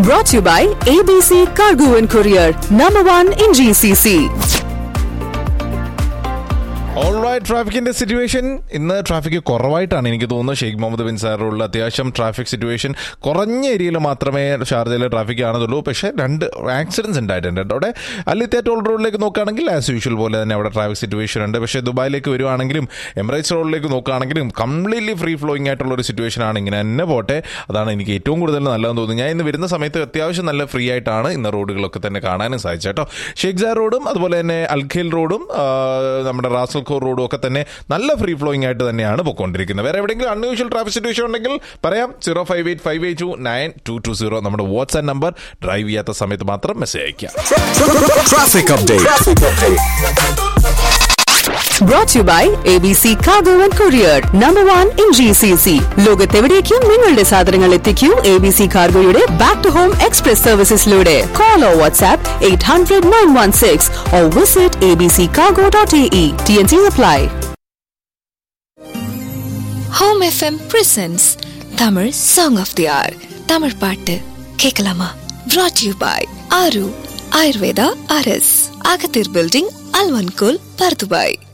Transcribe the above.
Brought to you by ABC Cargo and Courier, number one in GCC. Alright ട്രാഫിക്കിന്റെ situation ഇന്ന് traffic കുറവായിട്ടാണ് എനിക്ക് തോന്നുന്നത് ഷെയ്ഖ് മുഹമ്മദ് ബിൻ സാറുള്ള അത്യാവശ്യം ട്രാഫിക് സിറ്റുവേഷൻ കുറഞ്ഞ ഏരിയയിൽ മാത്രമേ ഷാർജയിലെ ട്രാഫിക് ആണെന്നുള്ളൂ പക്ഷേ രണ്ട് ആക്സിഡൻസ് ഉണ്ടായിട്ടുണ്ട് കേട്ടോ അവിടെ അല്ലിത്തെ ടോൾ റോഡിലേക്ക് നോക്കുകയാണെങ്കിൽ ആസ് യൂഷ്വൽ പോലെ തന്നെ അവിടെ ട്രാഫിക് സിറ്റുവേഷൻ ഉണ്ട് പക്ഷേ ദുബായിലേക്ക് വരുവാണെങ്കിലും എമിറേറ്റ്സ് റോഡിലേക്ക് നോക്കുകയാണെങ്കിലും കംപ്ലീറ്റ്ലി ഫ്രീ ഫ്ലോയിങ് ആയിട്ടുള്ള ഒരു സിറ്റുവേഷൻ ആണ് ഇങ്ങനെ തന്നെ പോട്ടെ അതാണ് എനിക്ക് ഏറ്റവും കൂടുതൽ നല്ലതെന്ന് തോന്നുന്നു ഞാൻ ഇന്ന് വരുന്ന സമയത്ത് അത്യാവശ്യം നല്ല ഫ്രീ ആയിട്ടാണ് ഇന്ന് റോഡുകളൊക്കെ തന്നെ കാണാനും സാധിച്ചത് കേട്ടോ ഷെയ്ഖ്സാർ റോഡും അതുപോലെ തന്നെ അൽഖേൽ റോഡും ആ, നമ്മുടെ റാസൽ ഖോർ റോഡും ഒക്കെ തന്നെ നല്ല ഫ്രീ ഫ്ലോയിങ് ആയിട്ട് തന്നെയാണ് പോയിക്കൊണ്ടിരിക്കുന്നത് വേറെ എവിടെയെങ്കിലും അൺയൂഷ്വൽ ട്രാഫിക് സിറ്റുവേഷൻ ഉണ്ടെങ്കിൽ പറയാം zero five eight five eight two nine two two zero നമ്മുടെ വാട്സ്ആപ്പ് നമ്പർ ഡ്രൈവ് ചെയ്യാത്ത സമയത്ത് മാത്രം മെസ്സേജ് അയക്കാം Traffic update. Brought to you by ABC Cargo and Courier, number one in GCC. ലോകത്തെവിടേക്കും നിങ്ങളുടെ സാധനങ്ങൾ എത്തിക്കൂ എ ബി സി കാർഗോയുടെ ബാക്ക് ടു ഹോം എക്സ്പ്രസ് സർവീസസിലൂടെ call o WhatsApp eight hundred nine one six o visit A B C cargo dot A E T N C apply home FM presents Tamil song of the hour Tamil பாட்டு கேட்கலாமா brought you by Aaru Ayurveda அரஸ் அகத்தீர் building அல்வன்கோல் Bur Dubai